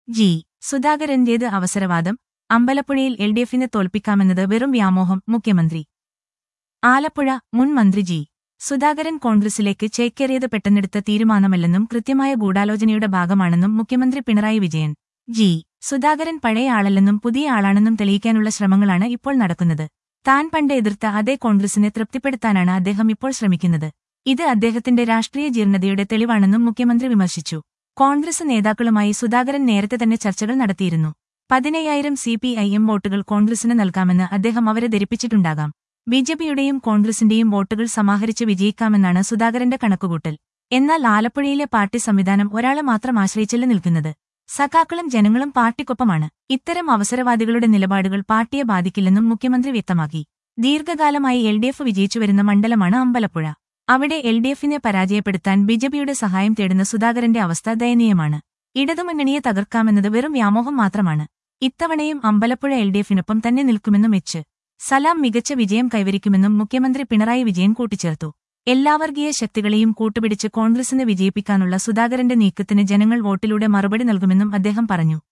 G സുധാകരന്റേത് അവസരവാദം അമ്പലപ്പുഴയിൽ എൽ ഡി എഫിനെ തോൽപ്പിക്കാമെന്നത് വെറും വ്യാമോഹം മുഖ്യമന്ത്രി ആലപ്പുഴ മുൻ മന്ത്രി ജി സുധാകരൻ കോൺഗ്രസിലേക്ക് ചേക്കേറിയത് പെട്ടെന്നെടുത്ത തീരുമാനമല്ലെന്നും കൃത്യമായ ഗൂഢാലോചനയുടെ ഭാഗമാണെന്നും മുഖ്യമന്ത്രി പിണറായി വിജയൻ ജി സുധാകരൻ പഴയ ആളല്ലെന്നും പുതിയ ആളാണെന്നും തെളിയിക്കാനുള്ള ശ്രമങ്ങളാണ് ഇപ്പോൾ നടക്കുന്നത് താൻ പണ്ട് എതിർത്ത അതേ കോൺഗ്രസിനെ തൃപ്തിപ്പെടുത്താനാണ് അദ്ദേഹം ഇപ്പോൾ ശ്രമിക്കുന്നത് ഇത് അദ്ദേഹത്തിന്റെ രാഷ്ട്രീയ ജീർണതയുടെ തെളിവാണെന്നും മുഖ്യമന്ത്രി വിമർശിച്ചു കോൺഗ്രസ് നേതാക്കളുമായി സുധാകരൻ നേരത്തെ തന്നെ ചർച്ചകൾ നടത്തിയിരുന്നു പതിനയ്യായിരം സി പി ഐ എം വോട്ടുകൾ കോൺഗ്രസിന് നൽകാമെന്ന് അദ്ദേഹം അവരെ ധരിപ്പിച്ചിട്ടുണ്ടാകാം ബിജെപിയുടെയും കോൺഗ്രസിന്റെയും വോട്ടുകൾ സമാഹരിച്ച് വിജയിക്കാമെന്നാണ് സുധാകരന്റെ കണക്കുകൂട്ടൽ എന്നാൽ ആലപ്പുഴയിലെ പാർട്ടി സംവിധാനം ഒരാളെ മാത്രം ആശ്രയിച്ചല്ല നിൽക്കുന്നത് സഖാക്കളും ജനങ്ങളും പാർട്ടിക്കൊപ്പമാണ് ഇത്തരം അവസരവാദികളുടെ നിലപാടുകൾ പാർട്ടിയെ ബാധിക്കില്ലെന്നും മുഖ്യമന്ത്രി വ്യക്തമാക്കി ദീർഘകാലമായി എൽ ഡി എഫ് വിജയിച്ചുവരുന്ന മണ്ഡലമാണ് അമ്പലപ്പുഴ അവിടെ എൽ ഡി എഫിനെ പരാജയപ്പെടുത്താൻ ബിജെപിയുടെ സഹായം തേടുന്ന സുധാകരന്റെ അവസ്ഥ ദയനീയമാണ് ഇടതുമുന്നണിയെ തകർക്കാമെന്നത് വെറും വ്യാമോഹം മാത്രമാണ് ഇത്തവണയും അമ്പലപ്പുഴ എൽ ഡി എഫിനൊപ്പം തന്നെ നിൽക്കുമെന്നും എച്ച് സലാം മികച്ച വിജയം കൈവരിക്കുമെന്നും മുഖ്യമന്ത്രി പിണറായി വിജയൻ കൂട്ടിച്ചേർത്തു എല്ലാ വർഗീയ ശക്തികളെയും കൂട്ടുപിടിച്ച് കോൺഗ്രസിനെ വിജയിപ്പിക്കാനുള്ള സുധാകരന്റെ നീക്കത്തിന് ജനങ്ങൾ വോട്ടിലൂടെ മറുപടി നൽകുമെന്നും അദ്ദേഹം പറഞ്ഞു